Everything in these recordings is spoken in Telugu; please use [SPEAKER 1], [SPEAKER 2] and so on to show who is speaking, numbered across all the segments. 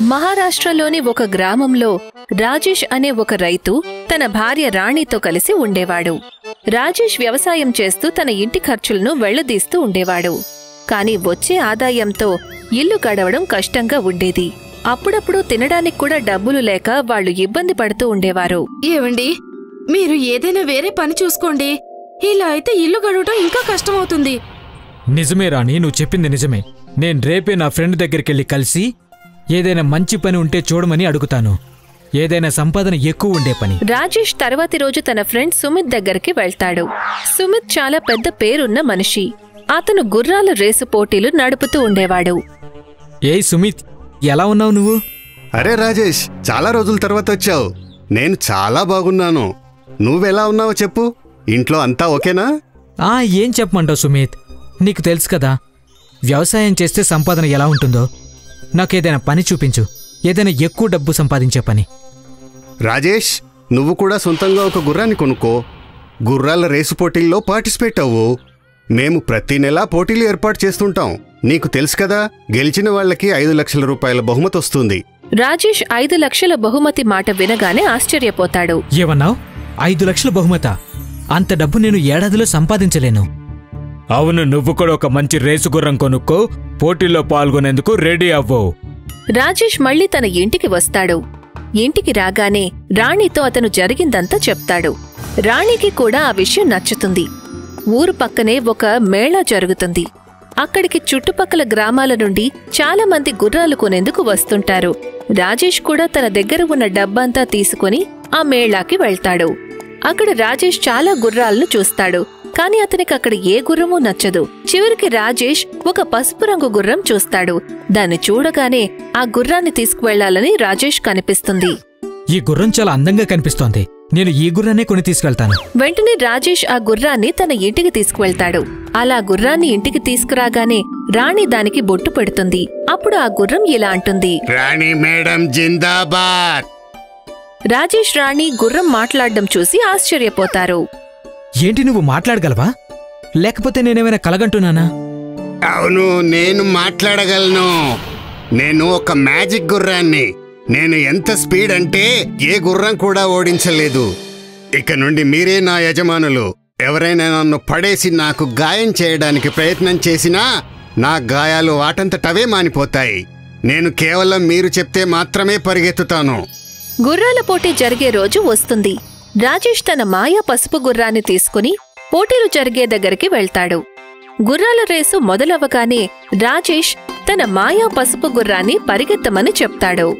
[SPEAKER 1] మహారాష్ట్రలోని ఒక గ్రామంలో రాజేష్ అనే ఒక రైతు తన భార్య రాణితో కలిసి ఉండేవాడు రాజేష్ వ్యవసాయం చేస్తూ తన ఇంటి ఖర్చులను వెళ్లదీస్తూ ఉండేవాడు కాని వచ్చే ఆదాయంతో ఇల్లు గడవడం కష్టంగా ఉండేది అప్పుడప్పుడు తినడానికి కూడా డబ్బులు లేక వాళ్ళు ఇబ్బంది పడుతూ ఉండేవారు
[SPEAKER 2] ఏవండి మీరు ఏదైనా వేరే పని చూసుకోండి ఇలా అయితే ఇల్లు గడవటం ఇంకా కష్టమవుతుంది
[SPEAKER 3] నిజమే రాణి నువ్వు చెప్పింది నిజమే నేను రేపే నా ఫ్రెండ్ దగ్గరికెళ్ళి కలిసి ఏదైనా మంచి పని ఉంటే చూడమని అడుగుతాను ఏదైనా సంపాదన ఎక్కువ ఉండే పని
[SPEAKER 1] రాజేష్ తర్వాతి రోజు తన ఫ్రెండ్ సుమిత్ దగ్గరికి వెళ్తాడు సుమిత్ చాలా పెద్ద పేరున్న మనిషి అతను గుర్రాల రేసు పోటీలు నడుపుతూ ఉండేవాడు
[SPEAKER 3] ఏయ్ సుమిత్ ఎలా ఉన్నావు నువ్వు
[SPEAKER 4] అరే రాజేష్ చాలా రోజుల తర్వాత వచ్చావు నేను చాలా బాగున్నాను నువ్వెలా ఉన్నావో చెప్పు ఇంట్లో అంతా ఓకేనా
[SPEAKER 3] ఆ ఏం చెప్పమంటావు సుమిత్ నీకు తెలుసు కదా వ్యవసాయం చేస్తే సంపాదన ఎలా ఉంటుందో నాకేదైనా పని చూపించు ఏదైనా ఎక్కువ డబ్బు సంపాదించే పని
[SPEAKER 4] రాజేష్ నువ్వు కూడా సొంతంగా ఒక గుర్రాన్ని కొనుక్కో గుర్రాల రేసు పోటీల్లో పార్టిసిపేట్ అవ్వు మేము ప్రతి నెలా పోటీలు ఏర్పాటు చేస్తుంటాం నీకు తెలుసు కదా గెలిచిన వాళ్ళకి ఐదు లక్షల రూపాయల బహుమతి వస్తుంది
[SPEAKER 1] రాజేష్ ఐదు లక్షల బహుమతి మాట వినగానే ఆశ్చర్యపోతాడు
[SPEAKER 3] ఏమన్నావు ఐదు లక్షల బహుమత అంత డబ్బు నేను ఏడాదిలో సంపాదించలేను అవును నువ్వు కూడా ఒక మంచి రేసు గుర్రం కొనుక్కో పోటీల్లో పాల్గొనేందుకు రెడీ అవ్వు
[SPEAKER 1] రాజేష్ మళ్ళీ తన ఇంటికి వస్తాడు ఇంటికి రాగానే రాణితో అతను జరిగిందంతా చెప్తాడు రాణికి కూడా ఆ విషయం నచ్చుతుంది ఊరు పక్కనే ఒక మేళా జరుగుతుంది అక్కడికి చుట్టుపక్కల గ్రామాల నుండి చాలా మంది గుర్రాలు కొనేందుకు వస్తుంటారు రాజేష్ కూడా తన దగ్గర ఉన్న డబ్బంతా తీసుకుని ఆ మేళాకి వెళ్తాడు అక్కడ రాజేష్ చాలా గుర్రాలను చూస్తాడు కాని అతనికి అక్కడ ఏ గుర్రమూ నచ్చదు చివరికి రాజేష్ ఒక పసుపు రంగు గుర్రం చూస్తాడు దాన్ని చూడగానే ఆ గుర్రాన్ని తీసుకువెళ్లాలని రాజేష్ కనిపిస్తుంది
[SPEAKER 3] ఈ గుర్రం చాలా అందంగా కనిపిస్తోంది నేను ఈ గుర్రాన్నే కొని తీసుకెళ్తాను
[SPEAKER 1] వెంటనే రాజేష్ ఆ గుర్రాన్ని తన ఇంటికి తీసుకువెళ్తాడు అలా గుర్రాన్ని ఇంటికి తీసుకురాగానే రాణి దానికి బొట్టు పెడుతుంది అప్పుడు ఆ గుర్రం ఇలా అంటుంది
[SPEAKER 4] రాణి మేడం జిందాబాద్
[SPEAKER 1] రాజేష్ రాణి గుర్రం మాట్లాడడం చూసి ఆశ్చర్యపోతారు
[SPEAKER 3] ఏంటి నువ్వు మాట్లాడగలవా లేకపోతే నేనేమైనా కలగంటున్నానా
[SPEAKER 4] అవును నేను మాట్లాడగలను నేను ఒక మ్యాజిక్ గుర్రాన్ని నేను ఎంత స్పీడ్ అంటే ఏ గుర్రం కూడా ఓడించలేదు ఇక నుండి మీరే నా యజమానులు ఎవరైనా నన్ను పడేసి నాకు గాయం చేయడానికి ప్రయత్నం చేసినా నా గాయాలు వాటంతటవే మానిపోతాయి నేను కేవలం మీరు చెప్తే మాత్రమే పరిగెత్తుతాను
[SPEAKER 1] గుర్రాల పోటీ జరిగే రోజు వస్తుంది రాజేష్ తన మాయా పసుపు గుర్రాన్ని తీసుకుని పోటీలు జరిగే దగ్గరికి వెళ్తాడు గుర్రాల రేసు మొదలవగానే రాజేష్ తన మాయా పసుపు గుర్రాన్ని పరిగెత్తమని చెప్తాడు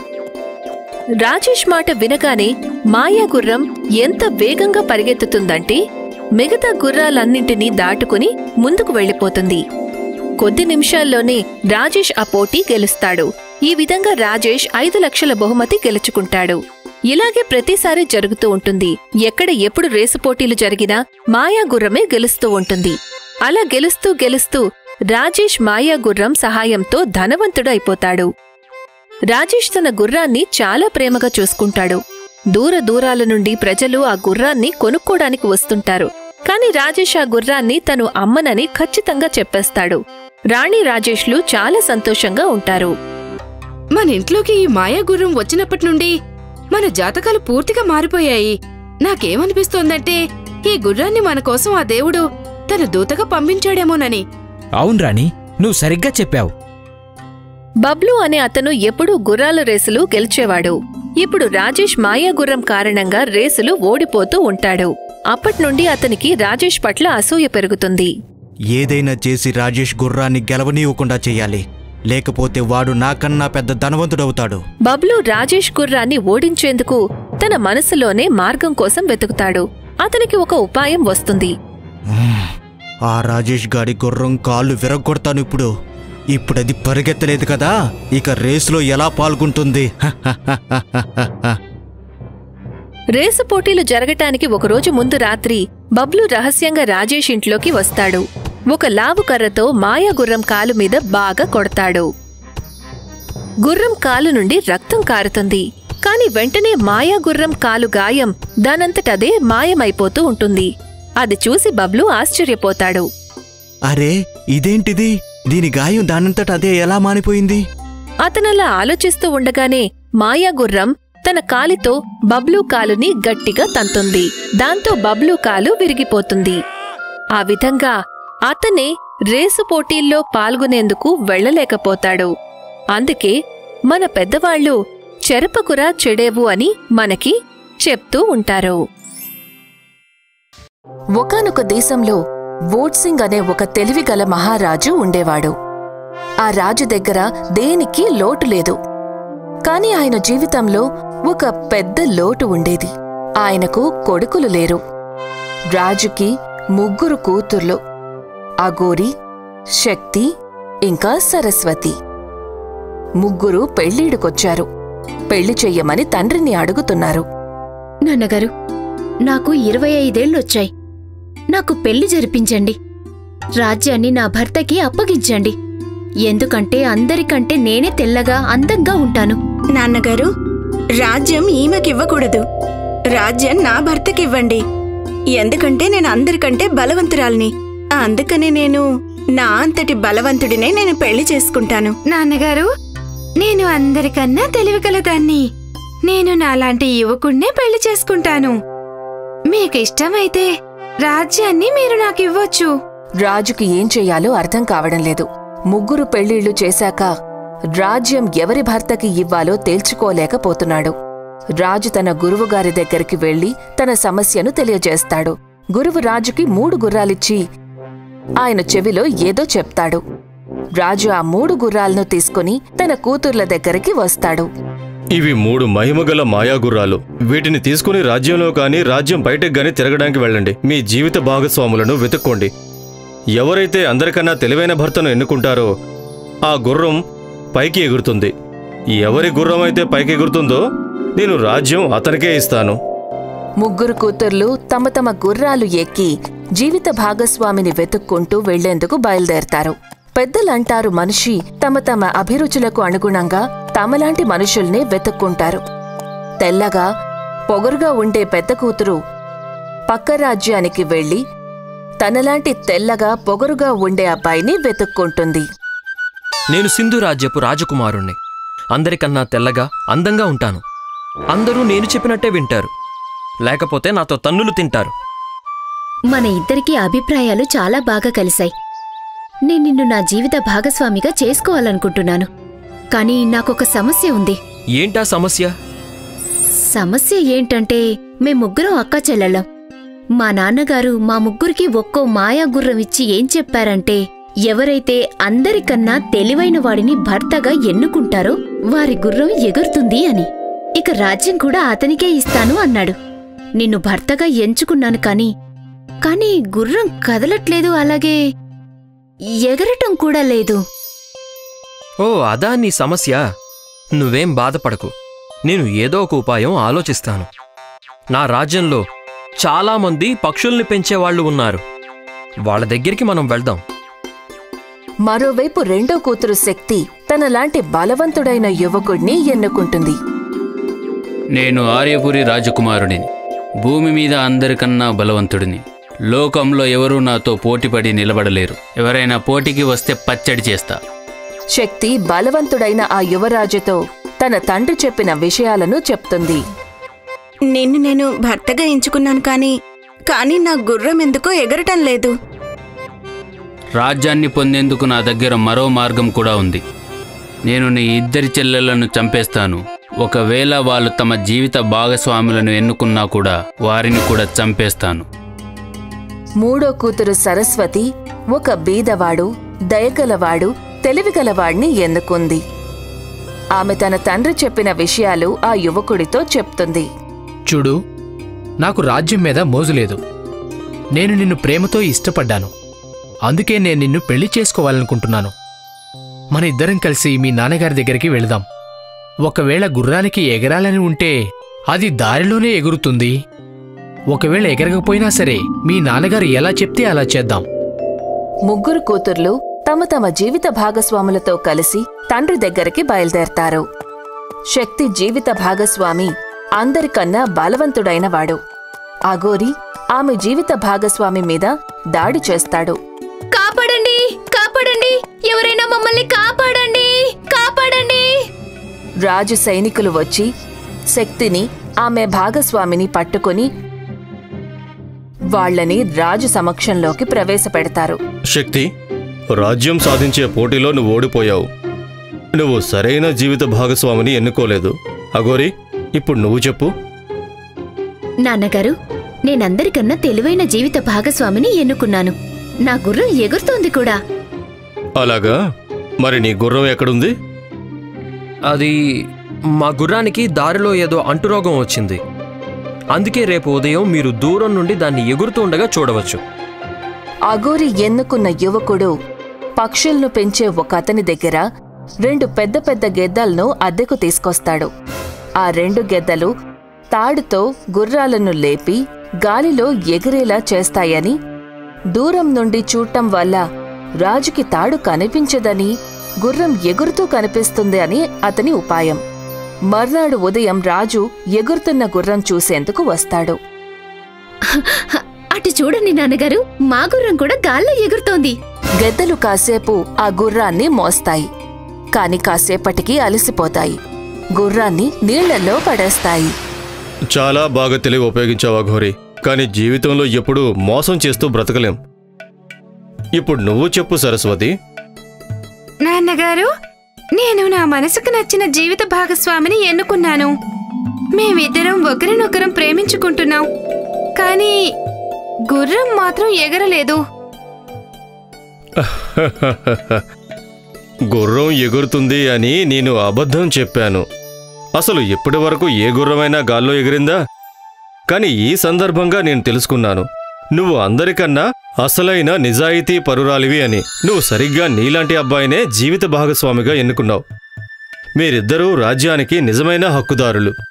[SPEAKER 1] రాజేష్ మాట వినగానే మాయా గుర్రం ఎంత వేగంగా పరిగెత్తుతుందంటే మిగతా గుర్రాలన్నింటినీ దాటుకుని ముందుకు వెళ్ళిపోతుంది కొద్ది నిమిషాల్లోనే రాజేష్ ఆ పోటీ గెలుస్తాడు ఈ విధంగా రాజేష్ ఐదు లక్షల బహుమతి గెలుచుకుంటాడు ఇలాగే ప్రతిసారి జరుగుతూ ఉంటుంది ఎక్కడ ఎప్పుడు రేసు పోటీలు జరిగినా మాయా గుర్రమే గెలుస్తూ ఉంటుంది అలా గెలుస్తూ గెలుస్తూ రాజేష్ మాయా గుర్రం సహాయంతో ధనవంతుడు అయిపోతాడు రాజేష్ తన గుర్రాన్ని చాలా ప్రేమగా చూసుకుంటాడు దూర దూరాల నుండి ప్రజలు ఆ గుర్రాన్ని కొనుక్కోడానికి వస్తుంటారు కాని రాజేష్ ఆ గుర్రాన్ని తను అమ్మనని ఖచ్చితంగా చెప్పేస్తాడు రాణి రాజేష్లు చాలా సంతోషంగా ఉంటారు
[SPEAKER 2] మన ఇంట్లోకి ఈ మాయా గుర్రం వచ్చినప్పటి నుండి మన జాతకాలు పూర్తిగా మారిపోయాయి నాకేమనిపిస్తోందంటే ఈ గుర్రాన్ని మన కోసం ఆ దేవుడు తన దూతగా పంపించాడేమోనని
[SPEAKER 3] అవును రాణి నువ్వు సరిగ్గా చెప్పావు
[SPEAKER 1] బబ్లు అనే అతను ఎప్పుడూ గుర్రాల రేసులు గెలిచేవాడు ఇప్పుడు రాజేష్ మాయా గుర్రం కారణంగా రేసులు ఓడిపోతూ ఉంటాడు అప్పట్నుండి అతనికి రాజేష్ పట్ల అసూయ పెరుగుతుంది
[SPEAKER 5] ఏదైనా చేసి రాజేష్ గుర్రాన్ని గెలవనీయకుండా చెయ్యాలి లేకపోతే వాడు నాకన్నా పెద్ద ధనవంతుడవుతాడు
[SPEAKER 1] బబ్లు రాజేష్ గుర్రాన్ని ఓడించేందుకు తన మనసులోనే మార్గం కోసం వెతుకుతాడు అతనికి ఒక ఉపాయం వస్తుంది
[SPEAKER 5] మ్మ్. ఆ రాజేష్ గాడి గుర్రం కాళ్ళు విరగొడతాను ఇప్పుడు ఇప్పుడది పరిగెత్తలేదు కదా ఇక రేసులో ఎలా పాల్గొంటుంది
[SPEAKER 1] రేసు పోటీలు జరగటానికి ఒకరోజు ముందు రాత్రి బబ్లు రహస్యంగా రాజేష్ ఇంట్లోకి వస్తాడు ఒక లావు కర్రతో మాయా గుర్రం కాలు మీద బాగా కొడతాడు గుర్రం కాలు నుండి రక్తం కారుతుంది కాని వెంటనే మాయా గుర్రం కాలు గాయం దానంతటదే మాయమైపోతూ ఉంటుంది అది చూసి బబ్లు ఆశ్చర్యపోతాడు
[SPEAKER 5] అరే ఇదేంటిది దీని గాయం దానంతట అదే ఎలా మానిపోయింది
[SPEAKER 1] అతనలా ఆలోచిస్తూ ఉండగానే మాయా గుర్రం తన కాలితో బబ్లూ కాలుని గట్టిగా తంతుంది దాంతో బబ్లూ కాలు విరిగిపోతుంది ఆ విధంగా అతనే రేసు పోటీల్లో పాల్గొనేందుకు వెళ్ళలేకపోతాడు అందుకే మన పెద్దవాళ్ళు చెరపకురా చెడేవు అని మనకి చెప్తూ ఉంటారు ఒకానొక దేశంలో వోట్సింగ్ అనే ఒక తెలివిగల మహారాజు ఉండేవాడు ఆ రాజు దగ్గర దేనికి లోటు లేదు కాని ఆయన జీవితంలో ఒక పెద్ద లోటు ఉండేది ఆయనకు కొడుకులు లేరు రాజుకి ముగ్గురు కూతుర్లు అగోరి శక్తి ఇంకా సరస్వతి ముగ్గురు పెళ్ళీడుకొచ్చారు పెళ్లి చెయ్యమని తండ్రిని అడుగుతున్నారు
[SPEAKER 6] నాన్నగారు నాకు ఇరవై ఐదేళ్లొచ్చాయి నాకు పెళ్లి జరిపించండి రాజ్యాన్ని నా భర్తకి అప్పగించండి ఎందుకంటే అందరికంటే నేనే తెల్లగా అందంగా ఉంటాను
[SPEAKER 7] నాన్నగారు రాజ్యం ఈమెకివ్వకూడదు రాజ్యం నా భర్తకివ్వండి ఎందుకంటే నేను అందరికంటే బలవంతురాల్ని అందుకనే నేను నా అంతటి బలవంతుడినే నేను పెళ్లి చేసుకుంటాను
[SPEAKER 2] నాన్నగారు నేను అందరికన్నా తెలివిగలదాన్ని నేను నాలాంటి యువకుణ్ణే పెళ్లి చేసుకుంటాను మీకు ఇష్టమైతే రాజ్యాన్ని మీరు నాకివ్వొచ్చు
[SPEAKER 1] రాజుకి ఏం చెయ్యాలో అర్థం కావడం లేదు ముగ్గురు పెళ్లిళ్లు చేశాక రాజ్యం ఎవరి భర్తకి ఇవ్వాలో తేల్చుకోలేకపోతున్నాడు రాజు తన గురువుగారి దగ్గరికి వెళ్లి తన సమస్యను తెలియజేస్తాడు గురువు రాజుకి మూడు గుర్రాలిచ్చి ఆయన చెవిలో ఏదో చెప్తాడు రాజు ఆ మూడు గుర్రాలను తీసుకుని తన కూతుర్ల దగ్గరికి వస్తాడు
[SPEAKER 8] ఇవి మూడు మహిమగల మాయాగుర్రాలు వీటిని తీసుకుని రాజ్యంలో కానీ రాజ్యం బయటకు గాని తిరగడానికి వెళ్ళండి మీ జీవిత భాగస్వాములను వెతుక్కోండి ఎవరైతే అందరికన్నా తెలివైన భర్తను ఎన్నుకుంటారో ఆ గుర్రం పైకి ఎగురుతుంది ఎవరి గుర్రం అయితే పైకి ఎగురుతుందో నేను రాజ్యం అతనికే ఇస్తాను
[SPEAKER 1] ముగ్గురు కూతుర్లు తమ తమ గుర్రాలు ఎక్కి జీవిత భాగస్వామిని వెతుక్కుంటూ వెళ్లేందుకు బయలుదేరతారు పెద్దలంటారు మనిషి తమ తమ అభిరుచులకు అనుగుణంగా తమలాంటి మనుషుల్నే వెతుక్కుంటారు తెల్లగా పొగరుగా ఉండే పెద్ద కూతురు పక్క రాజ్యానికి వెళ్లి తనలాంటి తెల్లగా పొగరుగా ఉండే అబ్బాయిని వెతుక్కుంటుంది
[SPEAKER 9] నేను సింధు రాజ్యపు రాజకుమారుణ్ణి అందరికన్నా తెల్లగా అందంగా ఉంటాను అందరూ నేను చెప్పినట్టే వింటారు లేకపోతే నాతో తన్నులు తింటారు
[SPEAKER 6] మన ఇద్దరికీ అభిప్రాయాలు చాలా బాగా కలిశాయి నేను నిన్ను నా జీవిత భాగస్వామిగా చేసుకోవాలనుకుంటున్నాను కానీ నాకొక సమస్య ఉంది
[SPEAKER 9] ఏంటా సమస్య
[SPEAKER 6] సమస్య ఏంటంటే మేం ముగ్గురం అక్క చెల్లెళ్ళం మా నాన్నగారు మా ముగ్గురికి ఒక్కో మాయా గుర్రం ఇచ్చి ఏం చెప్పారంటే ఎవరైతే అందరికన్నా తెలివైన వాడిని భర్తగా ఎన్నుకుంటారో వారి గుర్రం ఎగురుతుంది అని ఇక రాజ్యం కూడా అతనికే ఇస్తాను అన్నాడు నిన్ను భర్తగా ఎంచుకున్నాను కాని కాని గుర్రం కదలట్లేదు అలాగే ఎగరటం కూడా లేదు
[SPEAKER 9] ఓ అదా నీ సమస్య నువ్వేం బాధపడకు నేను ఏదో ఒక ఉపాయం ఆలోచిస్తాను నా రాజ్యంలో చాలామంది పక్షుల్ని పెంచేవాళ్లు ఉన్నారు వాళ్ళ దగ్గరికి మనం వెళ్దాం
[SPEAKER 1] మరోవైపు రెండో కూతురు శక్తి తనలాంటి బలవంతుడైన యువకుడిని ఎన్నుకుంటుంది
[SPEAKER 10] నేను ఆర్యపురి రాజకుమారుడిని భూమి మీద అందరికన్నా బలవంతుడిని లోకంలో ఎవరూ నాతో పోటీపడి నిలబడలేరు ఎవరైనా పోటీకి వస్తే పచ్చడి చేస్తా
[SPEAKER 1] శక్తి బలవంతుడైన ఆ యువరాజుతో తన తండ్రి చెప్పిన విషయాలను చెప్తుంది
[SPEAKER 7] నిన్ను నేను భర్తగా ఎంచుకున్నాను కానీ కానీ నా గుర్రం ఎందుకో ఎగరటం లేదు
[SPEAKER 10] రాజ్యాన్ని పొందేందుకు నా దగ్గర మరో మార్గం కూడా ఉంది నేను నీ ఇద్దరి చెల్లెలను చంపేస్తాను ఒకవేళ వాళ్ళు తమ జీవిత భాగస్వాములను ఎన్నుకున్నా కూడా వారిని కూడా చంపేస్తాను
[SPEAKER 1] మూడో కూతురు సరస్వతి ఒక బీదవాడు దయగలవాడు తెలివిగలవాడిని ఎన్నుకుంది ఆమె తన తండ్రి చెప్పిన విషయాలు ఆ యువకుడితో చెప్తుంది
[SPEAKER 11] చూడు నాకు రాజ్యం మీద మోజు లేదు నేను నిన్ను ప్రేమతో ఇష్టపడ్డాను అందుకే నేను నిన్ను పెళ్లి చేసుకోవాలనుకుంటున్నాను మన ఇద్దరం కలిసి మీ నాన్నగారి దగ్గరికి వెళదాం ఒకవేళ గుర్రానికి ఎగరాలని ఉంటే అది దారిలోనే ఎగురుతుంది ఒకవేళ ఎగరకపోయినా సరే మీ నాన్నగారు ఎలా చెప్తే అలా చేద్దాం
[SPEAKER 1] ముగ్గురు కూతుర్లు తమ తమ జీవిత భాగస్వాములతో కలిసి తండ్రి దగ్గరికి బయలుదేరతారు శక్తి జీవిత భాగస్వామి అందరికన్నా బలవంతుడైనవాడు అగోరి ఆమె జీవిత భాగస్వామి మీద దాడి చేస్తాడు
[SPEAKER 6] కాపాడండి కాపాడండి ఎవరైనా మమ్మల్ని కాపాడండి కాపాడండి
[SPEAKER 1] రాజు సైనికులు వచ్చి శక్తిని ఆమె భాగస్వామిని పట్టుకుని వాళ్ళని రాజు సమక్షంలోకి ప్రవేశపెడతారు
[SPEAKER 8] శక్తి రాజ్యం సాధించే పోటీలో నువ్వు ఓడిపోయావు నువ్వు సరైన జీవిత భాగస్వామిని ఎన్నుకోలేదు అగోరి ఇప్పుడు నువ్వు చెప్పు
[SPEAKER 6] నాన్నగారు నేనందరికన్నా తెలివైన జీవిత భాగస్వామిని ఎన్నుకున్నాను నా గుర్రం ఎగురుతోంది కూడా
[SPEAKER 8] అలాగా మరి నీ గుర్రం ఎక్కడుంది
[SPEAKER 9] అది మా గుర్రానికి దారిలో ఏదో అంటురోగం వచ్చింది అందుకే రేపు ఉదయం మీరు దూరం నుండి దాన్ని ఎగురుతూ ఉండగా చూడవచ్చు
[SPEAKER 1] అగోరి ఎన్నుకున్న యువకుడు పక్షులను పెంచే ఒక అతని దగ్గర రెండు పెద్ద పెద్ద గెద్దలను అద్దెకు తీసుకొస్తాడు ఆ రెండు గెద్దలు తాడుతో గుర్రాలను లేపి గాలిలో ఎగిరేలా చేస్తాయని దూరం నుండి చూడటం వల్ల రాజుకి తాడు కనిపించదని గుర్రం ఎగురుతూ కనిపిస్తుంది అని అతని ఉపాయం మర్నాడు ఉదయం రాజు ఎగురుతున్న గుర్రం చూసేందుకు వస్తాడు
[SPEAKER 6] హ, అటు చూడండి నాన్నగారు మా గుర్రం కూడా గాల్లో ఎగురుతోంది
[SPEAKER 1] గెద్దలు కాసేపు ఆ గుర్రాన్ని మోస్తాయి కాని కాసేపటికి అలసిపోతాయి గుర్రాన్ని నీళ్లలో పడేస్తాయి
[SPEAKER 8] చాలా బాగా తెలివి ఉపయోగించావు అఘోరి కానీ జీవితంలో ఎప్పుడూ మోసం చేస్తూ బ్రతకలేం ఇప్పుడు నువ్వు చెప్పు సరస్వతి
[SPEAKER 2] నాన్నగారు నేను నా మనసుకు నచ్చిన జీవిత భాగస్వామిని ఎన్నుకున్నాను మేమిద్దరం ఒకరినొకరం ప్రేమించుకుంటున్నాం కానీ గుర్రం మాత్రం ఎగరలేదు
[SPEAKER 8] గుర్రం ఎగురుతుంది అని నేను అబద్ధం చెప్పాను అసలు ఇప్పటి వరకు ఏ గుర్రమైనా గాల్లో ఎగిరిందా కానీ ఈ సందర్భంగా నేను తెలుసుకున్నాను నువ్వు అందరికన్నా అసలైన నిజాయితీ పరురాలివి అని నువ్వు సరిగ్గా నీలాంటి అబ్బాయినే జీవిత భాగస్వామిగా ఎన్నుకున్నావు మీరిద్దరూ రాజ్యానికి నిజమైన హక్కుదారులు